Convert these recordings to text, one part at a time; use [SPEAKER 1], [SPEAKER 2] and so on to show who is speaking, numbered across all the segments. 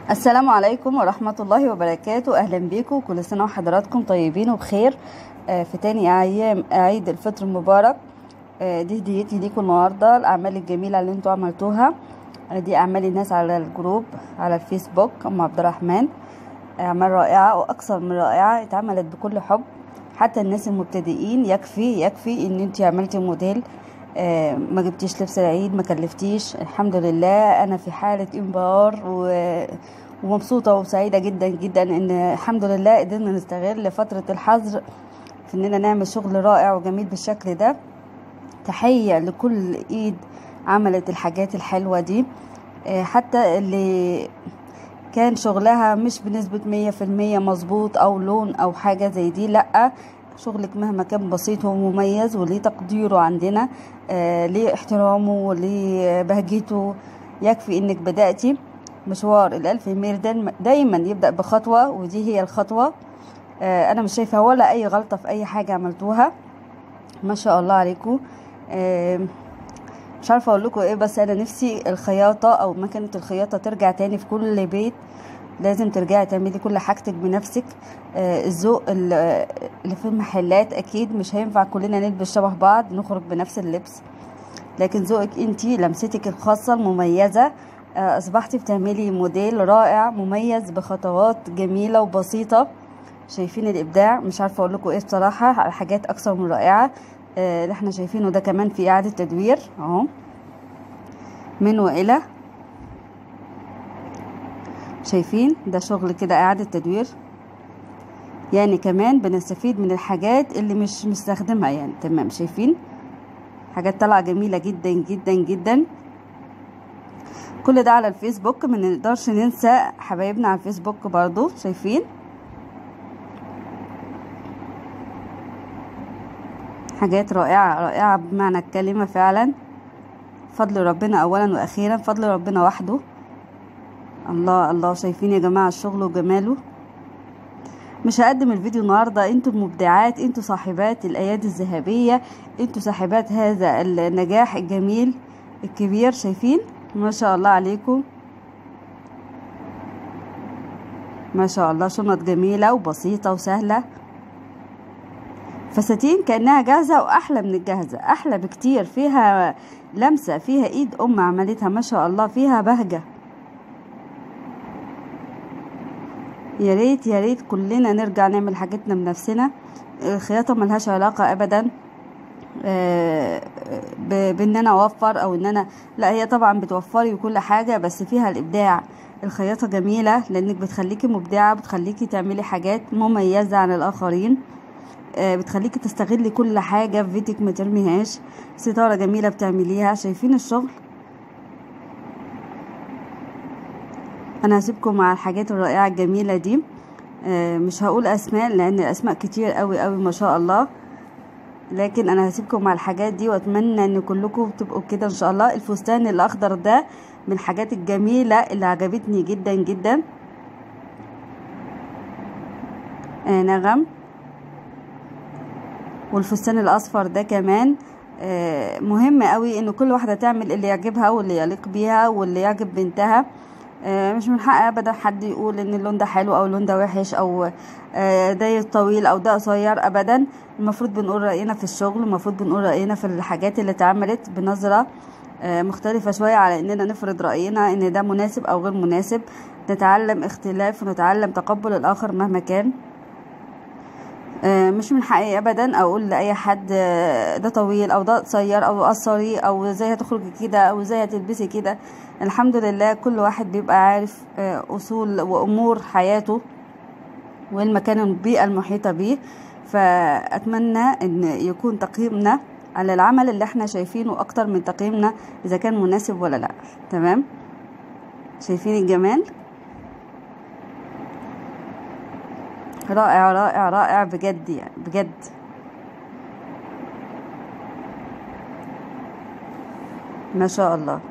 [SPEAKER 1] السلام عليكم ورحمة الله وبركاته أهلا بيكم كل سنة وحضراتكم طيبين وبخير آه، في تاني أيام عيد الفطر المبارك آه، دي هديتي ليكم النهاردة الأعمال الجميلة اللي انتوا عملتوها آه، دي أعمال الناس على الجروب على الفيسبوك أم عبد الرحمن أعمال رائعة وأكثر من رائعة اتعملت بكل حب حتى الناس المبتدئين يكفي يكفي ان انت عملتي موديل آه، ما جبتيش لبس العيد ما كلفتيش الحمد لله انا في حالة انبهار و... ومبسوطة وسعيدة جدا جدا ان الحمد لله قدرنا نستغل فترة الحظر في اننا نعمل شغل رائع وجميل بالشكل ده تحية لكل ايد عملت الحاجات الحلوة دي آه، حتى اللي كان شغلها مش بنسبة مية في المية مظبوط أو لون أو حاجة زي دي لأ شغلك مهما كان بسيط ومميز وليه تقديره عندنا آه ليه احترامه وليه بهجته يكفي انك بدأتي مشوار الألف ميل دايما- دايما يبدأ بخطوة ودي هي الخطوة آه أنا مش شايفة ولا أي غلطة في أي حاجة عملتوها ما شاء الله عليكم آه مش عارفه اقول لكم ايه بس انا نفسي الخياطه او مكنه الخياطه ترجع تاني في كل بيت لازم ترجعي تعملي كل حاجتك بنفسك آه الذوق ال- آه، اللي في المحلات اكيد مش هينفع كلنا نلبس شبه بعض نخرج بنفس اللبس لكن ذوقك انتي لمستك الخاصه المميزه آه اصبحتي بتعملي موديل رائع مميز بخطوات جميله وبسيطه شايفين الابداع مش عارفه اقول لكم ايه بصراحه على حاجات اكثر من رائعه آه، اللي احنا شايفينه ده كمان في اعاده تدوير اهو من والى شايفين ده شغل كده اعاده تدوير يعني كمان بنستفيد من الحاجات اللي مش مستخدمها يعني تمام شايفين حاجات طالعه جميله جدا جدا جدا كل ده على الفيسبوك ما نقدرش ننسى حبايبنا على الفيسبوك برضو شايفين حاجات رائعة رائعة بمعنى الكلمة فعلا فضل ربنا أولا وأخيرا فضل ربنا وحده الله الله شايفين يا جماعة الشغل وجماله مش هقدم الفيديو النهاردة انتوا المبدعات انتوا صاحبات الأيادي الذهبية انتوا صاحبات هذا النجاح الجميل الكبير شايفين ما شاء الله عليكم ما شاء الله شنط جميلة وبسيطة وسهلة فساتين كأنها جاهزة وأحلى من الجاهزة أحلى بكتير فيها لمسة فيها إيد أم عملتها ما شاء الله فيها بهجة يا ريت يا ريت كلنا نرجع نعمل حاجتنا بنفسنا الخياطة ملهاش علاقة أبدا آه، ب- بان انا اوفر او ان انا لا هي طبعا بتوفري وكل حاجه بس فيها الابداع الخياطه جميله لانك بتخليكي مبدعه بتخليكي تعملي حاجات مميزه عن الاخرين آه، بتخليكي تستغلي كل حاجه في بيتك ما ترميهاش ستاره جميله بتعمليها شايفين الشغل انا هسيبكم مع الحاجات الرائعه الجميله دي آه، مش هقول اسماء لان الاسماء كتير قوي قوي ما شاء الله لكن انا هسيبكم مع الحاجات دي واتمنى ان كلكم تبقوا كده ان شاء الله الفستان الاخضر ده من الحاجات الجميله اللي عجبتني جدا جدا آه نغم والفستان الاصفر ده كمان آه مهم قوي ان كل واحده تعمل اللي يعجبها واللي يليق بيها واللي يعجب بنتها آه، مش من حق ابدا حد يقول ان اللون ده حلو او اللون ده وحش او آه، ده طويل او ده قصير ابدا المفروض بنقول راينا في الشغل المفروض بنقول راينا في الحاجات اللي اتعملت بنظره آه، مختلفة شوية على اننا نفرض رأينا ان ده مناسب او غير مناسب نتعلم اختلاف ونتعلم تقبل الاخر مهما كان آه، مش من حقي ابدا اقول لاي حد آه، ده طويل او ده قصير او قصري او ازاي هتخرجي كده او ازاي هتلبسي كده الحمد لله كل واحد بيبقى عارف آه، اصول وامور حياته والمكان البيئة المحيطة بيه فأتمنى أن يكون تقييمنا على العمل اللي احنا شايفينه أكتر من تقييمنا إذا كان مناسب ولا لا تمام شايفين الجمال رائع رائع رائع بجد يعني بجد ما شاء الله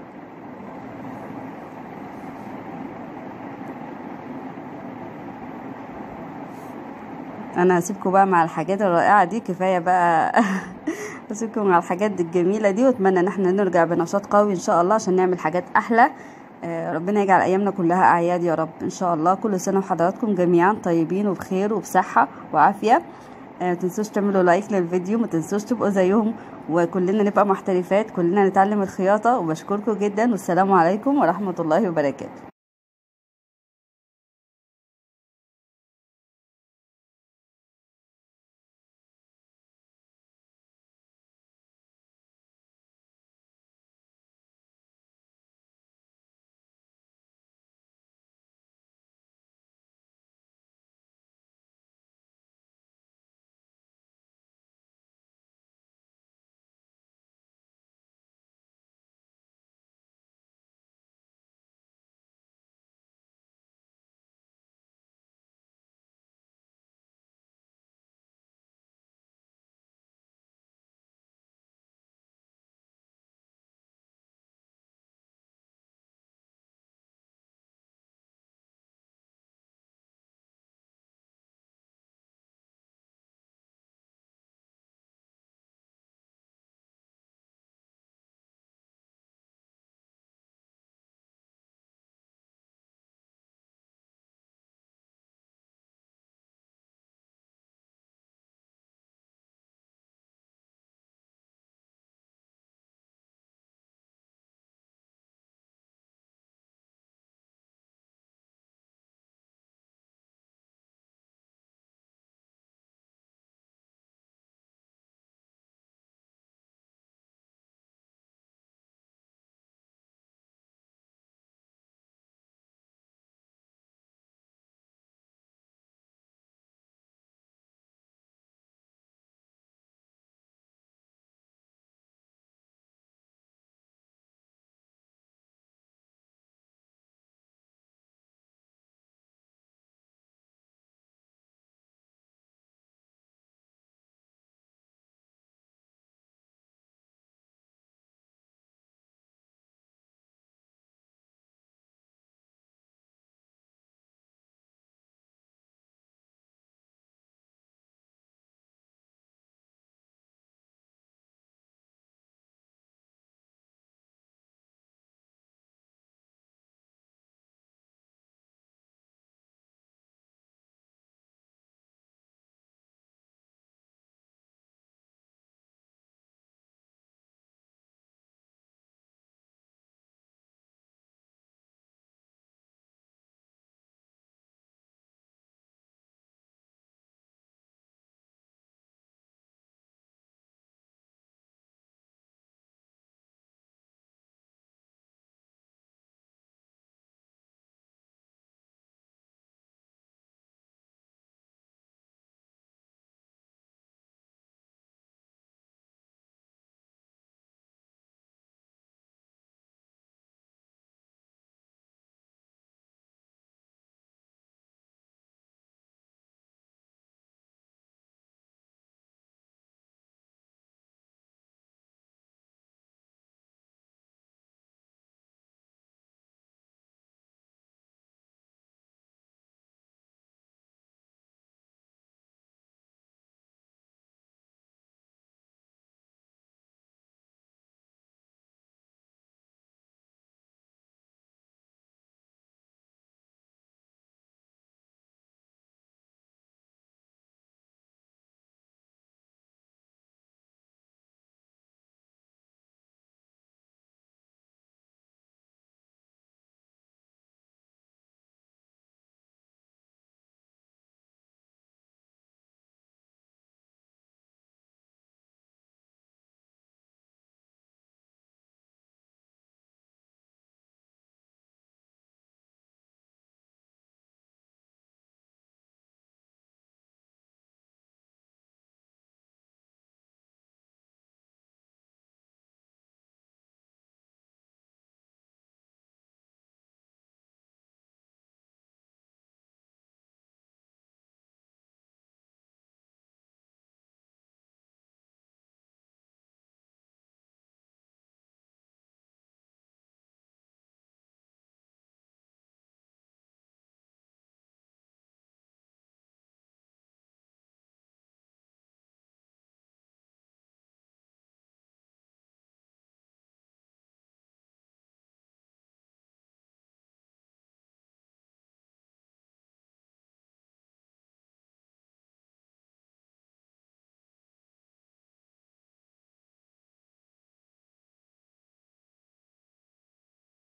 [SPEAKER 1] انا هسيبكم بقى مع الحاجات الرائعه دي كفايه بقى هسيبكم مع الحاجات الجميله دي واتمنى ان احنا نرجع بنشاط قوي ان شاء الله عشان نعمل حاجات احلى آه، ربنا يجعل ايامنا كلها اعياد يا رب ان شاء الله كل سنه وحضراتكم جميعا طيبين وبخير وبصحه وعافيه آه، ما تنسوش تعملوا لايك للفيديو ما تنسوش تبقوا زيهم وكلنا نبقى محترفات كلنا نتعلم الخياطه وبشكركم جدا والسلام عليكم ورحمه الله وبركاته